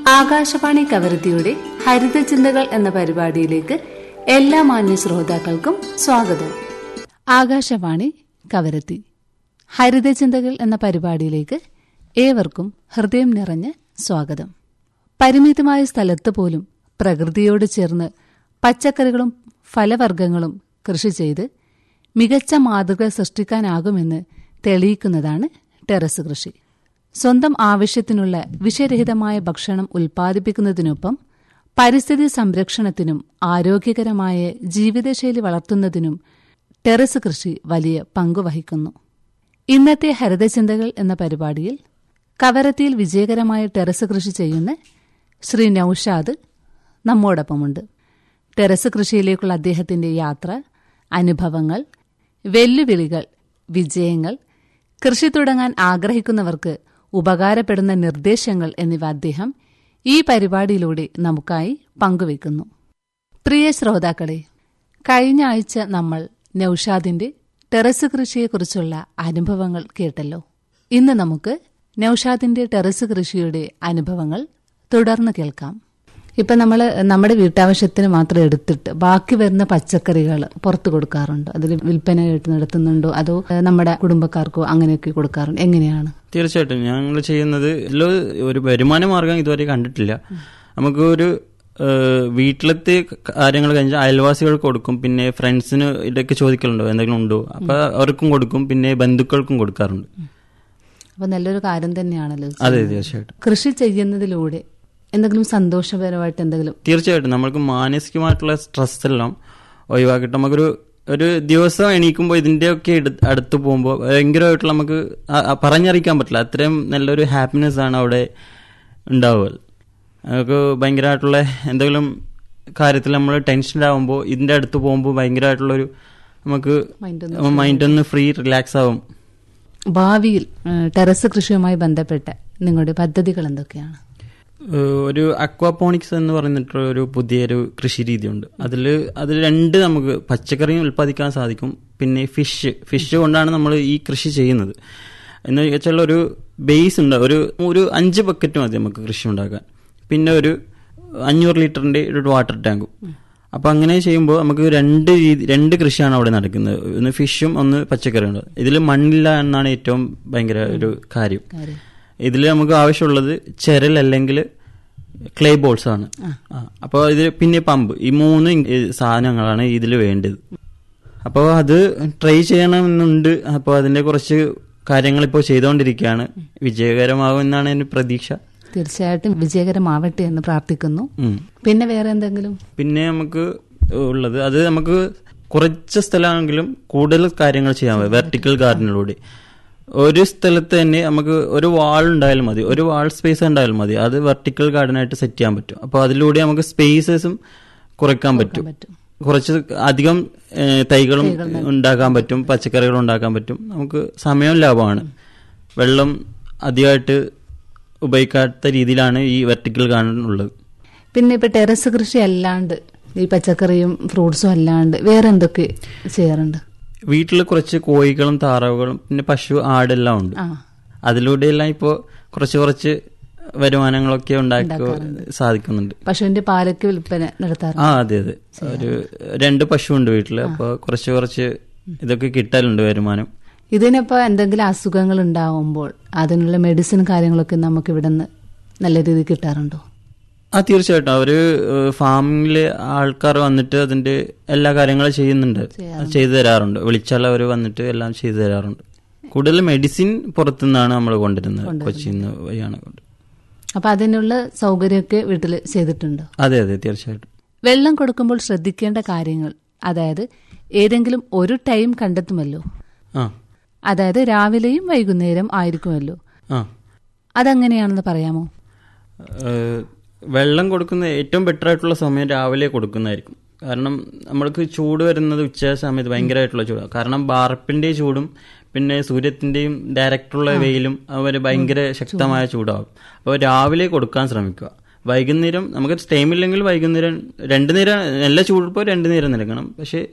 ആകാശവാണി കവരത്തിയുടെ ഹരിത ചിന്തകൾ എന്ന പരിപാടിയിലേക്ക് എല്ലാ മാന്യ ശ്രോതാക്കൾക്കും സ്വാഗതം ആകാശവാണി കവരത്തി ഹരിത ചിന്തകൾ എന്ന പരിപാടിയിലേക്ക് ഏവർക്കും ഹൃദയം നിറഞ്ഞ സ്വാഗതം പരിമിതമായ സ്ഥലത്ത് പോലും പ്രകൃതിയോട് ചേർന്ന് പച്ചക്കറികളും ഫലവർഗ്ഗങ്ങളും കൃഷി ചെയ്ത് മികച്ച മാതൃക സൃഷ്ടിക്കാനാകുമെന്ന് തെളിയിക്കുന്നതാണ് ടെറസ് കൃഷി സ്വന്തം ആവശ്യത്തിനുള്ള വിഷരഹിതമായ ഭക്ഷണം ഉൽപ്പാദിപ്പിക്കുന്നതിനൊപ്പം പരിസ്ഥിതി സംരക്ഷണത്തിനും ആരോഗ്യകരമായ ജീവിതശൈലി വളർത്തുന്നതിനും ടെറസ് കൃഷി വലിയ പങ്കുവഹിക്കുന്നു ഇന്നത്തെ ഹരിതചിന്തകൾ എന്ന പരിപാടിയിൽ കവരത്തിയിൽ വിജയകരമായ ടെറസ് കൃഷി ചെയ്യുന്ന ശ്രീ നൌഷാദ് നമ്മോടൊപ്പമുണ്ട് ടെറസ് കൃഷിയിലേക്കുള്ള അദ്ദേഹത്തിന്റെ യാത്ര അനുഭവങ്ങൾ വെല്ലുവിളികൾ വിജയങ്ങൾ കൃഷി തുടങ്ങാൻ ആഗ്രഹിക്കുന്നവർക്ക് ഉപകാരപ്പെടുന്ന നിർദ്ദേശങ്ങൾ എന്നിവ അദ്ദേഹം ഈ പരിപാടിയിലൂടെ നമുക്കായി പങ്കുവയ്ക്കുന്നു പ്രിയ ശ്രോതാക്കളെ കഴിഞ്ഞ ആഴ്ച നമ്മൾ നൌഷാദിന്റെ ടെറസ് കൃഷിയെക്കുറിച്ചുള്ള അനുഭവങ്ങൾ കേട്ടല്ലോ ഇന്ന് നമുക്ക് നൌഷാദിന്റെ ടെറസ് കൃഷിയുടെ അനുഭവങ്ങൾ തുടർന്ന് കേൾക്കാം ഇപ്പൊ നമ്മൾ നമ്മുടെ വീട്ടാവശ്യത്തിന് മാത്രം എടുത്തിട്ട് ബാക്കി വരുന്ന പച്ചക്കറികൾ പുറത്തു കൊടുക്കാറുണ്ട് അതിൽ വിൽപ്പനയായിട്ട് നടത്തുന്നുണ്ടോ അതോ ഏഹ്, നമ്മുടെ കുടുംബക്കാർക്കോ അങ്ങനെയൊക്കെ കൊടുക്കാറുണ്ട് എങ്ങനെയാണ് തീർച്ചയായിട്ടും ഞങ്ങൾ ചെയ്യുന്നത് ഇതില് ഒരു വരുമാന മാർഗം ഇതുവരെ കണ്ടിട്ടില്ല നമുക്ക് ഒരു ഏഹ്, വീട്ടിലത്തെ കാര്യങ്ങൾ കഴിഞ്ഞാൽ അയൽവാസികൾക്ക് കൊടുക്കും പിന്നെ ഫ്രണ്ട്സിന് ഇതൊക്കെ ചോദിക്കലുണ്ടോ എന്തെങ്കിലും ഉണ്ടോ അപ്പൊ അവർക്കും കൊടുക്കും പിന്നെ ബന്ധുക്കൾക്കും കൊടുക്കാറുണ്ട് അപ്പൊ നല്ലൊരു കാര്യം തന്നെയാണല്ലോ ഇത്. അതെ തീർച്ചയായിട്ടും കൃഷി ചെയ്യുന്നതിലൂടെ എന്തെങ്കിലും സന്തോഷപരമായിട്ട് എന്തെങ്കിലും തീർച്ചയായിട്ടും നമ്മൾക്ക് മാനസികമായിട്ടുള്ള സ്ട്രെസ് എല്ലാം ഒഴിവാക്കിയിട്ട് നമുക്കൊരു ഒരു ദിവസം എണീക്കുമ്പോൾ ഇതിന്റെയൊക്കെ എടു- അടുത്ത് പോകുമ്പോൾ ഭയങ്കരമായിട്ടുള്ള നമുക്ക് ആ- ആ പറഞ്ഞറിയിക്കാൻ പറ്റില്ല അത്രയും നല്ലൊരു ഹാപ്പിനെസ് ആണ് അവിടെ ഉണ്ടാവുക നമുക്ക് ഭയങ്കരമായിട്ടുള്ള എന്തെങ്കിലും കാര്യത്തിൽ നമ്മൾ ടെൻഷനിലാവുമ്പോൾ ഇതിന്റെ അടുത്ത് പോകുമ്പോൾ ഭയങ്കരമായിട്ടുള്ളൊരു നമുക്ക് മൈൻഡ് മൈൻഡ് ഒന്ന് ഫ്രീ റിലാക്സ് ആവും ഭാവിയിൽ ഏഹ്, ടെറസ് കൃഷിയുമായി ബന്ധപ്പെട്ട നിങ്ങളുടെ പദ്ധതികൾ എന്തൊക്കെയാണ് ഏഹ് ഒരു അക്വാപോണിക്സ് എന്ന് പറഞ്ഞിട്ടുള്ള ഒരു പുതിയൊരു കൃഷി രീതിയുണ്ട് അതിൽ അതിൽ രണ്ട് നമുക്ക് പച്ചക്കറിയും ഉൽപ്പാദിക്കാൻ സാധിക്കും പിന്നെ ഫിഷ് ഫിഷ് കൊണ്ടാണ് നമ്മൾ ഈ കൃഷി ചെയ്യുന്നത് എന്ന് വെച്ചാൽ ഒരു ബേസ് ഉണ്ട് ഒരു ഒരു അഞ്ച് ബക്കറ്റ് മതി നമുക്ക് കൃഷി ഉണ്ടാക്കാൻ പിന്നെ ഒരു അഞ്ഞൂറ് ലിറ്ററിന്റെ ഒരു വാട്ടർ ടാങ്കും അപ്പൊ അങ്ങനെ ചെയ്യുമ്പോൾ നമുക്ക് രണ്ട് രീതി രണ്ട് കൃഷിയാണ് അവിടെ നടക്കുന്നത് ഒന്ന് ഫിഷും ഒന്ന് പച്ചക്കറിയും ഇതിൽ മണ്ണില്ല എന്നാണ് ഏറ്റവും ഭയങ്കര ഒരു കാര്യം കാര്യം ഇതിൽ നമുക്ക് ആവശ്യമുള്ളത് ചെരൽ അല്ലെങ്കിൽ ക്ലേ ബോൾസ് ആണ് അപ്പോൾ ഇത് പിന്നെ പമ്പ് ഈ മൂന്ന് ഇൻ- ഈ സാധനങ്ങളാണ് ഇതിൽ വേണ്ടത് അപ്പോൾ അത് ട്രൈ ചെയ്യണമെന്നുണ്ട് അപ്പോൾ അതിന്റെ കുറച്ച് കാര്യങ്ങൾ ഇപ്പോൾ ചെയ്തുകൊണ്ടിരിക്കുകയാണ് വിജയകരമാകും എന്നാണ് എൻ്റെ പ്രതീക്ഷ തീർച്ചയായിട്ടും വിജയകരമാവട്ടെ എന്ന് പ്രാർത്ഥിക്കുന്നു ഉം. പിന്നെ വേറെ എന്തെങ്കിലും പിന്നെ നമുക്ക് ഉള്ളത് അത് നമുക്ക് കുറച്ച് സ്ഥലമാണെങ്കിലും കൂടുതൽ കാര്യങ്ങൾ ചെയ്യാൻ പറ്റും വെർട്ടിക്കൽ ഗാർഡനിലൂടെ ഒരു സ്ഥലത്ത് തന്നെ നമുക്ക് ഒരു വാൾ ഉണ്ടായാലും മതി ഒരു വാൾ സ്പേസ് ഉണ്ടായാലും മതി അത് വെർട്ടിക്കൽ ഗാർഡനായിട്ട് സെറ്റ് ചെയ്യാൻ പറ്റും അപ്പോൾ അതിലൂടെ നമുക്ക് സ്പേസസും കുറയ്ക്കാൻ പറ്റും പറ്റും കുറച്ച് അധികം ഏഹ്, തൈകളും ഉണ്ടാക്കാൻ പറ്റും പച്ചക്കറികൾ ഉണ്ടാക്കാൻ പറ്റും നമുക്ക് സമയം ലാഭമാണ് വെള്ളം അധികമായിട്ട് ഉപയോഗിക്കാത്ത രീതിയിലാണ് ഈ വെർട്ടിക്കൽ ഗാർഡൻ ഉള്ളത് പിന്നെ ഇപ്പൊ ടെറസ് കൃഷി അല്ലാണ്ട് ഈ പച്ചക്കറിയും ഫ്രൂട്ട്സും അല്ലാണ്ട് വേറെ എന്തൊക്കെ ചെയ്യാറുണ്ട് വീട്ടിൽ കുറച്ച് കോഴികളും താറാവുകളും പിന്നെ പശു ആടെല്ലാം ഉണ്ട് ആ അതിലൂടെയെല്ലാം ഇപ്പോൾ കുറച്ച് കുറച്ച് വരുമാനങ്ങളൊക്കെ ഉണ്ടാക്കി സാധിക്കുന്നുണ്ട് പശുവിന്റെ പാലൊക്കെ വിൽപ്പന നടത്താറുണ്ട് ആ അതെ അതെ ഒരു രണ്ട് പശു ഉണ്ട് വീട്ടിൽ അപ്പോൾ കുറച്ച് കുറച്ച് ഇതൊക്കെ കിട്ടലുണ്ട് വരുമാനം ഇതിനിപ്പോ എന്തെങ്കിലും അസുഖങ്ങൾ ഉണ്ടാവുമ്പോൾ അതിനുള്ള മെഡിസിൻ കാര്യങ്ങളൊക്കെ നമുക്ക് ഇവിടെ നിന്ന് നല്ല രീതിയിൽ കിട്ടാറുണ്ടോ ആ തീർച്ചയായിട്ടും അവര് ഫാമിലെ ആൾക്കാർ വന്നിട്ട് അതിന്റെ എല്ലാ കാര്യങ്ങളും ചെയ്യുന്നുണ്ട് ചെയ്തു തരാറുണ്ട് വിളിച്ചാൽ അവർ വന്നിട്ട് എല്ലാം ചെയ്തു തരാറുണ്ട് കൂടുതൽ മെഡിസിൻ പുറത്തുനിന്നാണ് നമ്മൾ കൊണ്ടുവരുന്നത് കൊച്ചിയിൽ നിന്ന് വഴിയാണ് കൊണ്ട് അപ്പൊ അതിനുള്ള സൗകര്യമൊക്കെ വീട്ടിൽ ചെയ്തിട്ടുണ്ടോ അതെ അതെ തീർച്ചയായിട്ടും വെള്ളം കൊടുക്കുമ്പോൾ ശ്രദ്ധിക്കേണ്ട കാര്യങ്ങൾ അതായത് ഏതെങ്കിലും ഒരു ടൈം കണ്ടെത്തുമല്ലോ ആ അതായത് രാവിലെയും വൈകുന്നേരം ആയിരിക്കുമല്ലോ ആ അതെങ്ങനെയാണെന്ന് പറയാമോ ഏഹ് വെള്ളം കൊടുക്കുന്ന ഏറ്റവും ബെറ്റർ ആയിട്ടുള്ള സമയം രാവിലെ കൊടുക്കുന്നതായിരിക്കും കാരണം നമ്മൾക്ക് ചൂട് വരുന്നത് ഉച്ച സമയത്ത് ഭയങ്കരമായിട്ടുള്ള ചൂടാണ് കാരണം ബാർപ്പിന്റെ ചൂടും പിന്നെ സൂര്യത്തിന്റെയും ഡയറക്റ്റുള്ള വെയിലും അവർ ഭയങ്കര ശക്തമായ ചൂടാവും അപ്പോൾ രാവിലെ കൊടുക്കാൻ ശ്രമിക്കുക വൈകുന്നേരം നമുക്ക് ടൈമില്ലെങ്കിൽ വൈകുന്നേരം രണ്ട് നേരം നല്ല ചൂടിപ്പോൾ രണ്ട് നേരം നൽകണം പക്ഷേ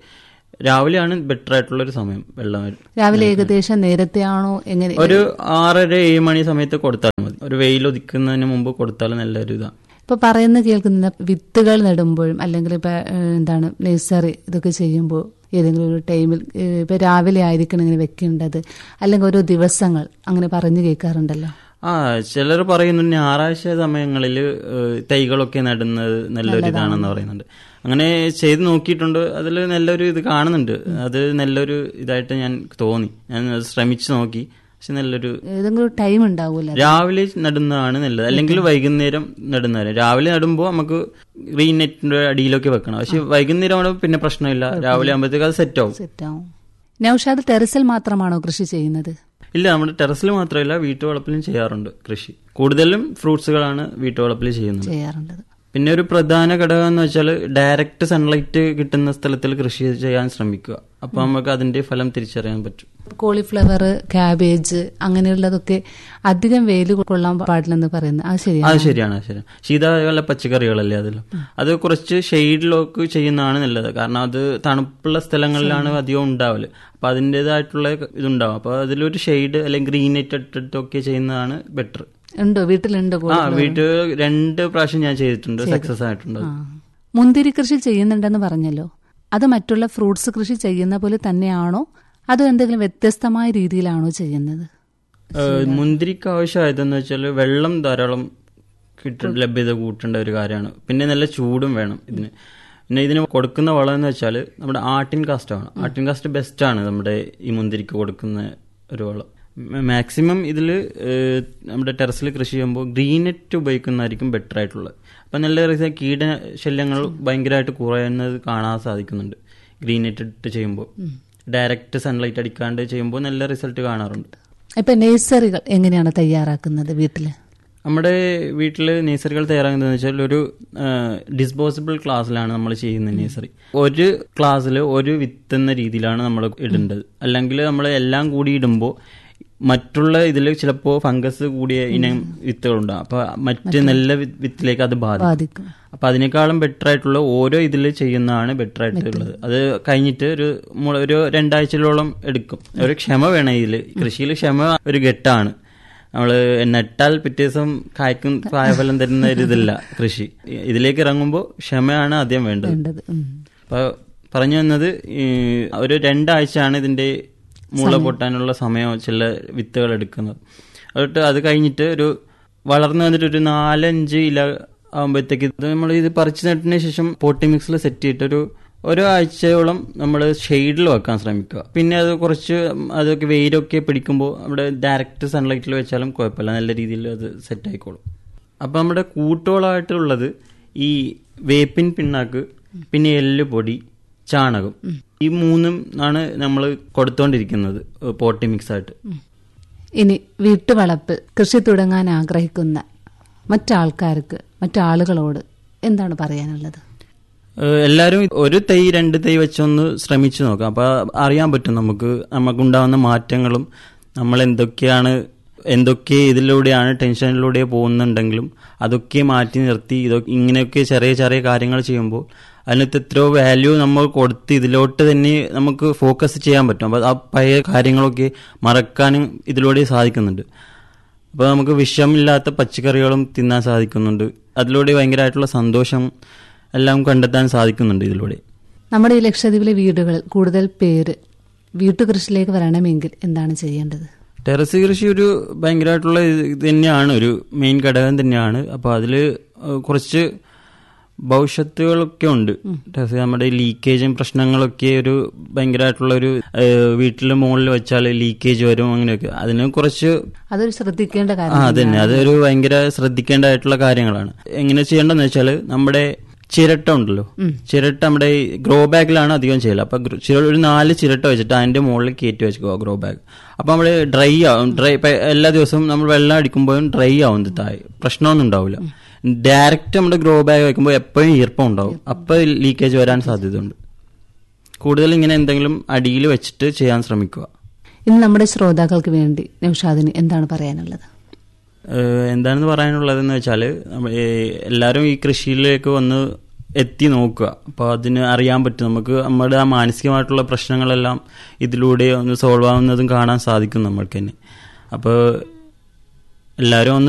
രാവിലെയാണ് ബെറ്റർ ആയിട്ടുള്ള ഒരു സമയം വെള്ളം വരും. രാവിലെ ഏകദേശം നേരത്തെ ആണോ എങ്ങനെ ഒരു ആറര ഏഴ് മണി സമയത്ത് കൊടുത്താൽ മതി ഒരു വെയിൽ ഉദിക്കുന്നതിന് മുമ്പ് കൊടുത്താൽ നല്ലൊരു ഇതാണ് ഇപ്പൊ പറയുന്ന കേൾക്കുന്ന വിത്തുകൾ നടുമ്പോഴും അല്ലെങ്കിൽ ഇപ്പൊ ഏഹ്, എന്താണ് നഴ്സറി ഇതൊക്കെ ചെയ്യുമ്പോൾ ഏതെങ്കിലും ഒരു ടൈമിൽ ഏഹ്, ഇപ്പൊ രാവിലെ ആയിരിക്കണം ഇങ്ങനെ വെക്കേണ്ടത് അല്ലെങ്കിൽ ഓരോ ദിവസങ്ങൾ അങ്ങനെ പറഞ്ഞു കേൾക്കാറുണ്ടല്ലോ ആ ചിലർ പറയുന്നു ഞായറാഴ്ച സമയങ്ങളിൽ തൈകളൊക്കെ നടുന്നത് നല്ലൊരു ഇതാണെന്ന് പറയുന്നുണ്ട് അങ്ങനെ ചെയ്ത് നോക്കിയിട്ടുണ്ട് അതിൽ നല്ലൊരു ഇത് കാണുന്നുണ്ട് അത് നല്ലൊരു ഇതായിട്ട് ഞാൻ തോന്നി ഞാൻ അത് ശ്രമിച്ചു നോക്കി പക്ഷെ നല്ലൊരു ഏതെങ്കിലും ഒരു ടൈം ഉണ്ടാവൂല രാവിലെ നടുന്നതാണ് നല്ലത് അല്ലെങ്കിൽ വൈകുന്നേരം നടുന്നതാണ് രാവിലെ നടുമ്പോൾ നമുക്ക് ഗ്രീൻ നെറ്റിന്റെ അടിയിലൊക്കെ വെക്കണം പക്ഷെ വൈകുന്നേരം ആകുമ്പോൾ പിന്നെ പ്രശ്നമില്ല രാവിലെ ആകുമ്പോഴത്തേക്ക് അത് സെറ്റ് ആവും സെറ്റ് ആവും നൌഷാദ് ടെറസിൽ മാത്രമാണോ കൃഷി ചെയ്യുന്നത് ഇല്ല നമ്മുടെ ടെറസിൽ മാത്രമല്ല വീട്ടുവളപ്പിലും ചെയ്യാറുണ്ട് കൃഷി കൂടുതലും ഫ്രൂട്ട്സുകളാണ് വീട്ടുവളപ്പിൽ ചെയ്യുന്നത് ചെയ്യാറുള്ളത് പിന്നെ ഒരു പ്രധാന ഘടകം എന്ന് വെച്ചാൽ ഡയറക്റ്റ് സൺലൈറ്റ് കിട്ടുന്ന സ്ഥലത്തിൽ കൃഷി ചെയ്യാൻ ശ്രമിക്കുക അപ്പൊ നമുക്ക് അതിന്റെ ഫലം തിരിച്ചറിയാൻ പറ്റും കോളിഫ്ലവർ ക്യാബേജ് അങ്ങനെയുള്ളതൊക്കെ അധികം വെയിൽ കൊള്ളാൻ പാടില്ലെന്ന് പറയുന്നത് അത് ശരിയാണ് അത് ശരിയാണ് അത് ശരിയാണ് ശീതകാല പച്ചക്കറികളല്ലേ അതിലും അത് കുറച്ച് ഷെയ്ഡിലൊക്കെ ചെയ്യുന്നതാണ് നല്ലത് കാരണം അത് തണുപ്പുള്ള സ്ഥലങ്ങളിലാണ് അധികം ഉണ്ടാവല് അപ്പൊ അതിൻ്റെതായിട്ടുള്ള ഇതുണ്ടാവും അപ്പൊ അതിലൊരു ഷെയ്ഡ് അല്ലെങ്കിൽ ഗ്രീൻ നെറ്റ് ഇട്ടിട്ടൊക്കെ ചെയ്യുന്നതാണ് ബെറ്റർ ഉണ്ടോ വീട്ടിലുണ്ടോ ആ വീട്ടിൽ രണ്ട് പ്രാവശ്യം ഞാൻ ചെയ്തിട്ടുണ്ട് സക്സസ് ആയിട്ടുണ്ട് അത്. ആ. മുന്തിരി കൃഷി ചെയ്യുന്നുണ്ടെന്ന് പറഞ്ഞല്ലോ അത് മറ്റുള്ള ഫ്രൂട്ട്സ് കൃഷി ചെയ്യുന്ന പോലെ തന്നെയാണോ അതോ എന്തെങ്കിലും വ്യത്യസ്തമായ രീതിയിലാണോ ചെയ്യുന്നത് ഏഹ് മുന്തിരിക്ക് ആവശ്യമായതെന്ന് വെച്ചാൽ വെള്ളം ധാരാളം കിട്ട ലഭ്യത കൂട്ടേണ്ട ഒരു കാര്യമാണ് പിന്നെ നല്ല ചൂടും വേണം ഇതിന് പിന്നെ ഇതിന് കൊടുക്കുന്ന വളം എന്ന് വെച്ചാൽ നമ്മുടെ ആട്ടിൻ കാസ്റ്റാണ് ആട്ടിൻ കാസ്റ്റ് ബെസ്റ്റ് ആണ് നമ്മുടെ ഈ മുന്തിരിക്ക് കൊടുക്കുന്ന ഒരു വളം മാക്സിമം ഇതിൽ നമ്മുടെ ടെറസിൽ കൃഷി ചെയ്യുമ്പോൾ ഗ്രീൻ നെറ്റ് ഉപയോഗിക്കുന്നതായിരിക്കും ബെറ്റർ ആയിട്ടുള്ളത് അപ്പം നല്ല റിസ- കീടശല്യങ്ങൾ ഭയങ്കരമായിട്ട് കുറയുന്നത് കാണാൻ സാധിക്കുന്നുണ്ട് ഗ്രീൻ നെറ്റ് ഇട്ട് ചെയ്യുമ്പോൾ ഡയറക്റ്റ് സൺലൈറ്റ് അടിക്കാണ്ട് ചെയ്യുമ്പോൾ നല്ല റിസൾട്ട് കാണാറുണ്ട് ഇപ്പൊ നേഴ്സറികൾ എങ്ങനെയാണ് തയ്യാറാക്കുന്നത് വീട്ടില് നമ്മുടെ വീട്ടിൽ നേഴ്സറികൾ തയ്യാറാക്കുന്നത് വെച്ചാൽ ഒരു ഡിസ്പോസിബിൾ ക്ലാസ്സിലാണ് നമ്മൾ ചെയ്യുന്ന നേഴ്സറി ഒരു ക്ലാസ്സിൽ ഒരു വിത്ത് എന്ന രീതിയിലാണ് നമ്മൾ ഇടേണ്ടത് അല്ലെങ്കിൽ നമ്മൾ എല്ലാം കൂടി ഇടുമ്പോൾ മറ്റുള്ള ഇതിൽ ചിലപ്പോൾ ഫംഗസ് കൂടിയ ഇനം വിത്തുകളുണ്ടാകും അപ്പൊ മറ്റ് നല്ല വി- വിത്തിലേക്ക് അത് ബാധിക്കും ബാധിക്കും അപ്പൊ അതിനേക്കാളും ബെറ്റർ ആയിട്ടുള്ള ഓരോ ഇതിൽ ചെയ്യുന്നതാണ് ബെറ്റർ ആയിട്ടുള്ളത് അത് കഴിഞ്ഞിട്ട് ഒരു മുള- ഒരു രണ്ടാഴ്ചയോളം എടുക്കും ഒരു ക്ഷമ വേണം ഇതിൽ കൃഷിയിൽ ക്ഷമ ഒരു ഘട്ടാണ് നമ്മള് നട്ടാൽ പിറ്റേ ദിവസം കായ്ക്കും കായഫലം തരുന്ന ഒരു ഇതില്ല കൃഷി ഇതിലേക്ക് ഇറങ്ങുമ്പോൾ ക്ഷമയാണ് ആദ്യം വേണ്ടത് വേണ്ടത് ഉം. അപ്പൊ പറഞ്ഞു വന്നത് ഈ ഒരു രണ്ടാഴ്ചയാണ് ഇതിന്റെ മുള പൊട്ടാനുള്ള സമയം ചില വിത്തുകൾ എടുക്കുന്നത് എന്നിട്ട് അത് കഴിഞ്ഞിട്ട് ഒരു വളർന്നു വന്നിട്ട് ഒരു നാലഞ്ച് ഇല ആകുമ്പോഴത്തേക്ക് ഇത് നമ്മൾ ഇത് പറിച്ചു നട്ടതിന് ശേഷം പോട്ടി മിക്സിൽ സെറ്റ് ചെയ്തിട്ട് ഒരു ഒരാഴ്ചയോളം നമ്മൾ ഷെയ്ഡിൽ വെക്കാൻ ശ്രമിക്കുക പിന്നെ അത് കുറച്ച് അതൊക്കെ വെയിലൊക്കെ പിടിക്കുമ്പോൾ നമ്മുടെ ഡയറക്റ്റ് സൺലൈറ്റിൽ വെച്ചാലും കുഴപ്പമില്ല നല്ല രീതിയിൽ അത് സെറ്റ് ആയിക്കോളും അപ്പം നമ്മുടെ കൂട്ടുകളായിട്ടുള്ളത് ഈ വേപ്പിൻ പിണ്ണാക്ക് പിന്നെ എല്ല് പൊടി ചാണകം ഈ മൂന്നും ആണ് നമ്മൾ കൊടുത്തോണ്ടിരിക്കുന്നത് പോട്ടി മിക്സ് ആയിട്ട് ഇനി വീട്ടുവളപ്പിൽ കൃഷി തുടങ്ങാൻ ആഗ്രഹിക്കുന്ന മറ്റാൾക്കാർക്ക് മറ്റാളുകളോട് എന്താണ് പറയാനുള്ളത് ഏഹ് എല്ലാവരും ഒരു തൈ രണ്ട് തൈ വെച്ചൊന്ന് ശ്രമിച്ചു നോക്കാം അപ്പൊ അറിയാൻ പറ്റും നമുക്ക് നമുക്കുണ്ടാവുന്ന മാറ്റങ്ങളും നമ്മൾ എന്തൊക്കെയാണ് എന്തൊക്കെ ഇതിലൂടെയാണ് ടെൻഷനിലൂടെ പോകുന്നുണ്ടെങ്കിലും അതൊക്കെ മാറ്റി നിർത്തി ഇതൊക്കെ ഇങ്ങനെയൊക്കെ ചെറിയ ചെറിയ കാര്യങ്ങൾ ചെയ്യുമ്പോൾ അതിനകത്ത് എത്രയോ വാല്യൂ നമ്മൾ കൊടുത്ത് ഇതിലോട്ട് തന്നെ നമുക്ക് ഫോക്കസ് ചെയ്യാൻ പറ്റും അപ്പോൾ ആ പഴയ കാര്യങ്ങളൊക്കെ മറക്കാനും ഇതിലൂടെ സാധിക്കുന്നുണ്ട് അപ്പോൾ നമുക്ക് വിഷമില്ലാത്ത പച്ചക്കറികളും തിന്നാൻ സാധിക്കുന്നുണ്ട് അതിലൂടെ ഭയങ്കരമായിട്ടുള്ള സന്തോഷം എല്ലാം കണ്ടെത്താൻ സാധിക്കുന്നുണ്ട് ഇതിലൂടെ നമ്മുടെ ഈ ലക്ഷദ്വീപിലെ വീടുകളിൽ കൂടുതൽ പേര് വീട്ടുകൃഷിയിലേക്ക് വരണമെങ്കിൽ എന്താണ് ചെയ്യേണ്ടത് ടെറസ് കൃഷി ഒരു ഭയങ്കരമായിട്ടുള്ള ഇത് തന്നെയാണ് ഒരു മെയിൻ ഘടകം തന്നെയാണ് അപ്പോൾ അതിൽ കുറച്ച് ഭവിഷ്യത്തുകളൊക്കെ ഉണ്ട് ടെറസ് നമ്മുടെ ലീക്കേജും പ്രശ്നങ്ങളൊക്കെ ഒരു ഭയങ്കരമായിട്ടുള്ള ഒരു വീട്ടിൽ മുകളിൽ വെച്ചാൽ ലീക്കേജ് വരും അങ്ങനെയൊക്കെ അതിന് കുറച്ച് അതൊരു ശ്രദ്ധിക്കേണ്ട ആ കാര്യം അതന്നെ അതൊരു ഭയങ്കര ശ്രദ്ധിക്കേണ്ടതായിട്ടുള്ള കാര്യങ്ങളാണ് എങ്ങനെ ചെയ്യേണ്ടതെന്ന് വെച്ചാൽ നമ്മുടെ ചിരട്ട ഉണ്ടല്ലോ ചിരട്ട നമ്മുടെ ഈ ഗ്രോ ബാഗിലാണ് അധികം ചെയ്യല് അപ്പൊ ഗ്ര- ചിര- ഒരു നാല് ചിരട്ട വെച്ചിട്ട് അതിന്റെ മുകളിൽ കയറ്റി വെച്ചോ ഗ്രോ ബാഗ് അപ്പൊ നമ്മള് ഡ്രൈ ആവും ഡ്രൈ ഇപ്പൊ എല്ലാ ദിവസവും നമ്മൾ വെള്ളം അടിക്കുമ്പോഴും ഡ്രൈ ആവും ഇത് താഴെ പ്രശ്നമൊന്നും ഉണ്ടാവില്ല ഡയറക്റ്റ് നമ്മുടെ ഗ്രോ ബാഗ് വെക്കുമ്പോൾ എപ്പോഴും ഈർപ്പം ഉണ്ടാവും അപ്പൊ ലീക്കേജ് വരാൻ സാധ്യതയുണ്ട് കൂടുതൽ ഇങ്ങനെ എന്തെങ്കിലും അടിയിൽ വെച്ചിട്ട് ചെയ്യാൻ ശ്രമിക്കുക ഇന്ന് നമ്മുടെ ശ്രോതാക്കൾക്ക് വേണ്ടി നൌഷാദിന് എന്താണ് പറയാനുള്ളത് ഏഹ് എന്താണെന്ന് പറയാനുള്ളതെന്ന് വെച്ചാൽ എല്ലാവരും ഈ കൃഷിയിലേക്ക് വന്ന് എത്തി നോക്കുക അപ്പോൾ അതിന് അറിയാൻ പറ്റും നമുക്ക് നമ്മുടെ ആ മാനസികമായിട്ടുള്ള പ്രശ്നങ്ങളെല്ലാം ഇതിലൂടെ ഒന്ന് സോൾവ് ആവുന്നതും കാണാൻ സാധിക്കും നമ്മൾക്ക് തന്നെ അപ്പോൾ എല്ലാവരും ഒന്ന്